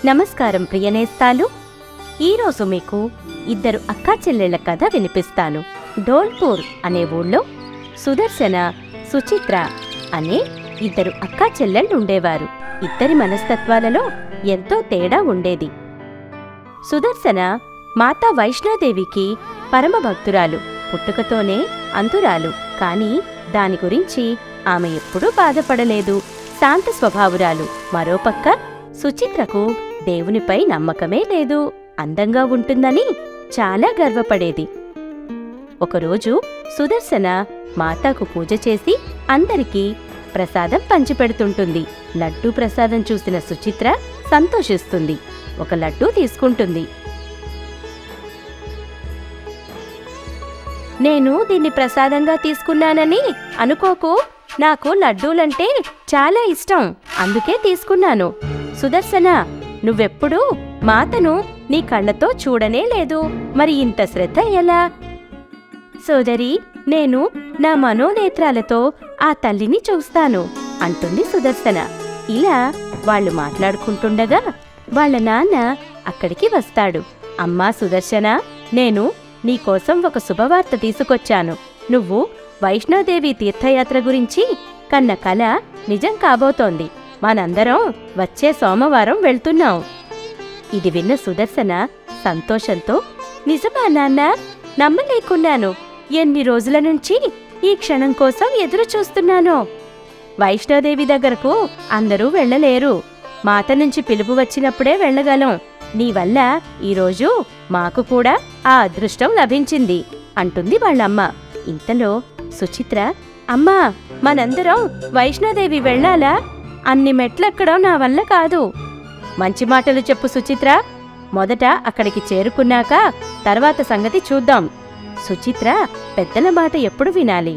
నమస్కారం ప్రియనేస్తాలు ఈరోజు మీకు ఇద్దరు అక్కా చెల్లెళ్ల కథ వినిపిస్తాను ధోల్పూర్ అనే ఊళ్ళో సుదర్శన సుచిత్ర అనే ఇద్దరు అక్కా చెల్లెళ్ళు ఉండేవారు ఇద్దరి మనస్తత్వాలలో ఎంతో తేడా ఉండేది సుదర్శన మాతా వైష్ణోదేవికి పరమ భక్తురాలు పుట్టుకతోనే అంతురాలు కాని దాని గురించి ఆమె ఎప్పుడూ బాధపడలేదు శాంత స్వభావురాలు మరోపక్క సుచిత్రకు దేవునిపై నమ్మకమే లేదు అందంగా ఉంటుందని చాలా గర్వపడేది ఒకరోజు సుదర్శన మాతాకు పూజ చేసి అందరికీ ప్రసాదం పంచిపెడుతుంటుంది లడ్డూ ప్రసాదం చూసిన సుచిత్ర సంతోషిస్తుంది ఒక లడ్డూ తీసుకుంటుంది నేను దీన్ని ప్రసాదంగా తీసుకున్నానని అనుకోకు నాకు లడ్డూలంటే చాలా ఇష్టం అందుకే తీసుకున్నాను సుదర్శన నువ్వెప్పుడూ మాతను నీ కళ్ళతో చూడనే లేదు మరి ఇంత శ్రద్ధ ఎలా సోదరి నేను నా మనోనేత్రాలతో ఆ తల్లిని చూస్తాను అంటుంది సుదర్శన ఇలా వాళ్ళు మాట్లాడుకుంటుండగా వాళ్ళ నాన్న అక్కడికి వస్తాడు అమ్మా సుదర్శన నేను నీకోసం ఒక శుభవార్త తీసుకొచ్చాను నువ్వు వైష్ణోదేవి తీర్థయాత్ర గురించి కన్న కల నిజం కాబోతోంది మనందరం వచ్చే సోమవారం వెళ్తున్నాం ఇది విన్న సుదర్శన సంతోషంతో నిజమా నాన్న నమ్మలేకున్నాను ఎన్ని రోజుల నుంచి ఈ క్షణం కోసం ఎదురు చూస్తున్నాను వైష్ణోదేవి దగ్గరకు అందరూ వెళ్ళలేరు మాత నుంచి పిలుపు వచ్చినప్పుడే వెళ్ళగలం నీ వల్ల ఈరోజు మాకు కూడా ఆ అదృష్టం లభించింది అంటుంది వాళ్ళమ్మ ఇంతలో సుచిత్ర అమ్మా మనందరం వైష్ణోదేవి వెళ్ళాలా అన్ని మెట్లెక్కడం నా వల్ల కాదు మంచి మాటలు చెప్పు సుచిత్ర మొదట అక్కడికి చేరుకున్నాక తర్వాత సంగతి చూద్దాం సుచిత్ర పెద్దల మాట ఎప్పుడు వినాలి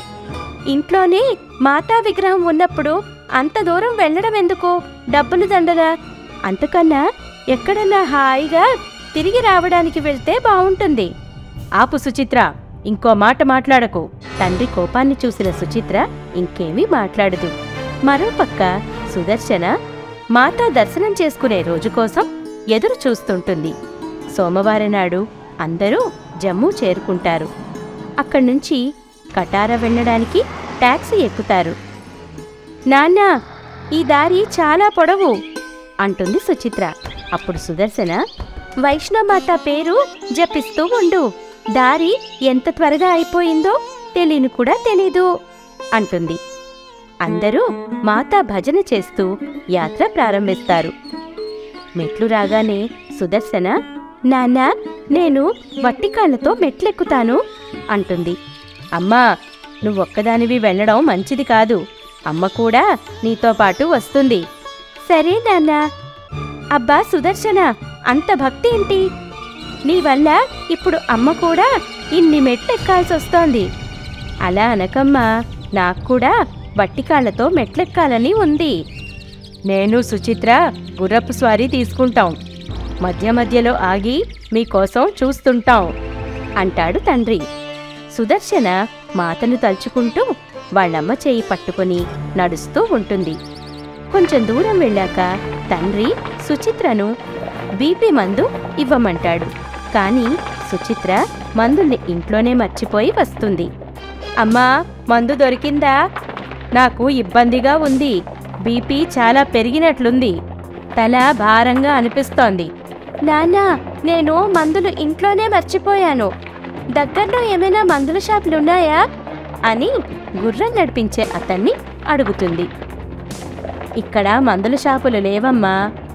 ఇంట్లోనే మాతా విగ్రహం ఉన్నప్పుడు అంత దూరం వెళ్ళడం ఎందుకు డబ్బులు దండరా అంతకన్నా ఎక్కడన్నా హాయిగా తిరిగి రావడానికి వెళ్తే బావుంటుంది ఆపు సుచిత్ర ఇంకో మాట మాట్లాడకు తండ్రి కోపాన్ని చూసిన సుచిత్ర ఇంకేమీ మాట్లాడదు మరోపక్క సుదర్శన మాతా దర్శనం చేసుకునే రోజు కోసం ఎదురు చూస్తుంటుంది సోమవారం నాడు అందరూ జమ్మూ చేరుకుంటారు అక్కడి నుంచి కటారా వెళ్ళడానికి టాక్సీ ఎక్కుతారు నాన్నా ఈ దారి చాలా పొడవు అంటుంది సుచిత్ర అప్పుడు సుదర్శన వైష్ణవమాత పేరు జపిస్తూ ఉండు దారి ఎంత త్వరగా అయిపోయిందో తెలియను కూడా తెలీదు అంటుంది అందరూ మాతా భజన చేస్తూ యాత్ర ప్రారంభిస్తారు మెట్లు రాగానే సుదర్శన నాన్నా నేను వట్టికాళ్లతో మెట్లెక్కుతాను అంటుంది అమ్మా నువ్వొక్కదానివి వెళ్ళడం మంచిది కాదు అమ్మ కూడా నీతో పాటు వస్తుంది సరే నాన్నా అబ్బా సుదర్శన అంత భక్తి ఏంటి నీ వల్ల ఇప్పుడు అమ్మ కూడా ఇన్ని మెట్లెక్కాల్సి వస్తోంది అలా అనకమ్మా నాకు కూడా వట్టికాళ్లతో మెట్లెక్కాలని ఉంది నేను సుచిత్ర గుర్రపు స్వారీ తీసుకుంటాం మధ్య మధ్యలో ఆగి మీకోసం చూస్తుంటాం అంటాడు తండ్రి సుదర్శన మాతను తలుచుకుంటూ వాళ్ళమ్మ చేయి పట్టుకుని నడుస్తూ ఉంటుంది కొంచెం దూరం వెళ్ళాక తండ్రి సుచిత్రను బీపీ మందు ఇవ్వమంటాడు కానీ సుచిత్ర మందుల్ని ఇంట్లోనే మర్చిపోయి వస్తుంది అమ్మా మందు దొరికిందా నాకు ఇబ్బందిగా ఉంది బీపీ చాలా పెరిగినట్లుంది తల భారంగా అనిపిస్తోంది నాన్నా నేను మందులు ఇంట్లోనే మర్చిపోయాను దగ్గరలో ఏమైనా మందుల షాపులున్నాయా అని గుర్రం నడిపించే అతన్ని అడుగుతుంది ఇక్కడ మందుల షాపులు లేవమ్మా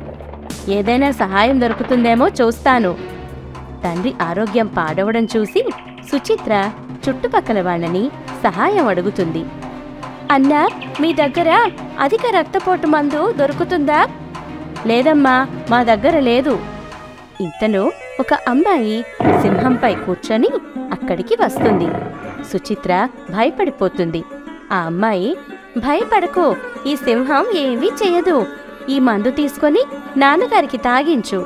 ఏదైనా సహాయం దొరుకుతుందేమో చూస్తాను తండ్రి ఆరోగ్యం పాడవడం చూసి సుచిత్ర చుట్టుపక్కల వాళ్ళని సహాయం అడుగుతుంది అన్నా మీ దగ్గర అధిక రక్తపోటు మందు దొరుకుతుందా లేదమ్మా మా దగ్గర లేదు ఇంతలో ఒక అమ్మాయి సింహంపై కూర్చొని అక్కడికి వస్తుంది సుచిత్ర భయపడిపోతుంది ఆ అమ్మాయి భయపడకు ఈ సింహం ఏమీ చెయ్యదు ఈ మందు తీసుకొని నాన్నగారికి తాగించు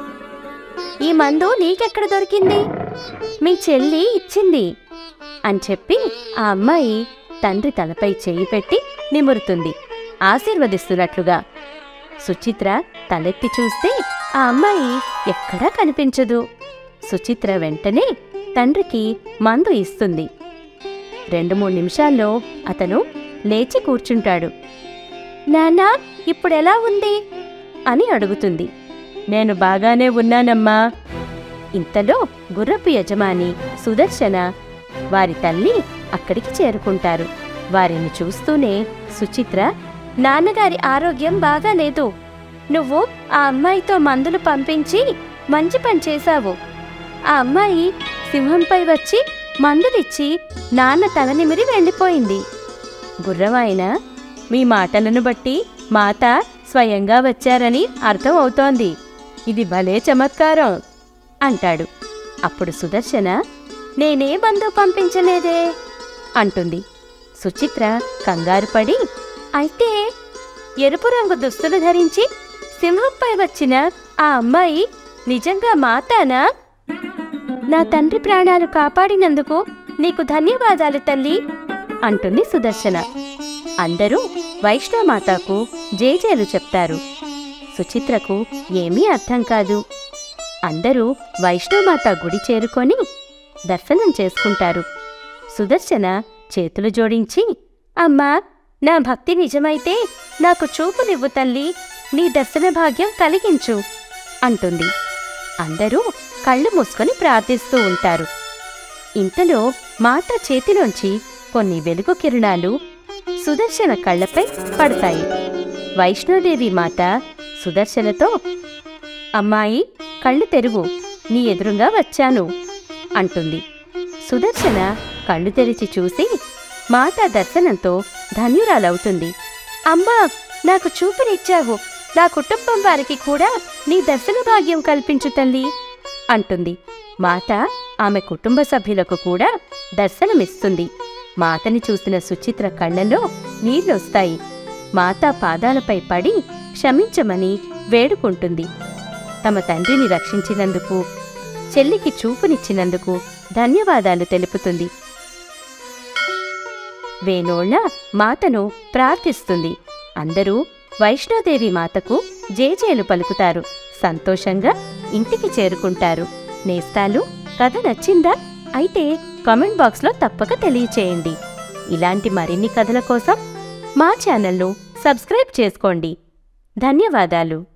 ఈ మందు నీకెక్కడ దొరికింది మీ చెల్లి ఇచ్చింది అని చెప్పి ఆ అమ్మాయి తండ్రి తలపై చేయి పెట్టి నిమురుతుంది ఆశీర్వదిస్తున్నట్లుగా సుచిత్ర తలెత్తి చూస్తే ఆ అమ్మాయి ఎక్కడా కనిపించదు సుచిత్ర వెంటనే తండ్రికి మందు ఇస్తుంది రెండు మూడు నిమిషాల్లో అతను లేచి కూర్చుంటాడు నాన్నా ఇప్పుడెలా ఉంది అని అడుగుతుంది నేను బాగానే ఉన్నానమ్మా ఇంతలో గుర్రపు యజమాని సుదర్శన వారి తల్లి అక్కడికి చేరుకుంటారు వారిని చూస్తూనే సుచిత్ర నాన్నగారి ఆరోగ్యం బాగాలేదు నువ్వు ఆ అమ్మాయితో మందులు పంపించి మంచి పని చేశావు ఆ అమ్మాయి సింహంపై వచ్చి మందులిచ్చి నాన్న తలనిమిరి వెళ్ళిపోయింది గుర్రవాయన మీ మాటలను బట్టి మాత స్వయంగా వచ్చారని అర్థం అవుతోంది ఇది భలే చమత్కారం అంటాడు అప్పుడు సుదర్శన నేనే బంధు పంపించలేదే అంటుంది సుచిత్ర కంగారు పడి అయితే ఎరుపు రంగు దుస్తులు ధరించి సింహంపై వచ్చిన ఆ అమ్మాయి నిజంగా మాతానా నా తండ్రి ప్రాణాలు కాపాడినందుకు నీకు ధన్యవాదాలు తల్లి అంటుంది సుదర్శన అందరూ వైష్ణవమాతకు జేజేలు చెప్తారు సుచిత్రకు ఏమీ అర్థం కాదు అందరూ వైష్ణవమాత గుడి చేరుకొని దర్శనం చేసుకుంటారు సుదర్శన చేతులు జోడించి అమ్మా నా భక్తి నిజమైతే నాకు చూపునివ్వు తల్లి నీ దర్శన భాగ్యం కలిగించు అంటుంది అందరూ కళ్ళు మూసుకొని ప్రార్థిస్తూ ఉంటారు ఇంతలో మాత చేతిలోంచి కొన్ని వెలుగు కిరణాలు సుదర్శన కళ్ళపై పడతాయి వైష్ణోదేవి మాత సుదర్శనతో అమ్మాయి కళ్ళు తెరువు నీ ఎదురుగా వచ్చాను అంటుంది సుదర్శన కళ్ళు తెరిచి చూసి మాత దర్శనంతో ధన్యురాలవుతుంది అమ్మా నాకు చూపునిచ్చావు నా కుటుంబం వారికి కూడా నీ దర్శన భాగ్యం కల్పించు తల్లి అంటుంది మాత ఆమె కుటుంబ సభ్యులకు కూడా దర్శనమిస్తుంది మాతని చూసిన సుచిత్ర కళ్ళలో నీళ్లొస్తాయి మాత పాదాలపై పడి క్షమించమని వేడుకుంటుంది తమ తండ్రిని రక్షించినందుకు చెల్లికి చూపునిచ్చినందుకు ధన్యవాదాలు తెలుపుతుంది వేణోళ్ళ మాతను ప్రార్థిస్తుంది అందరూ వైష్ణోదేవి మాతకు జేజేలు పలుకుతారు సంతోషంగా ఇంటికి చేరుకుంటారు నేస్తాలు కథ నచ్చిందా అయితే కామెంట్ బాక్స్లో తప్పక తెలియచేయండి ఇలాంటి మరిన్ని కథల కోసం మా ఛానల్ను సబ్స్క్రైబ్ చేసుకోండి ధన్యవాదాలు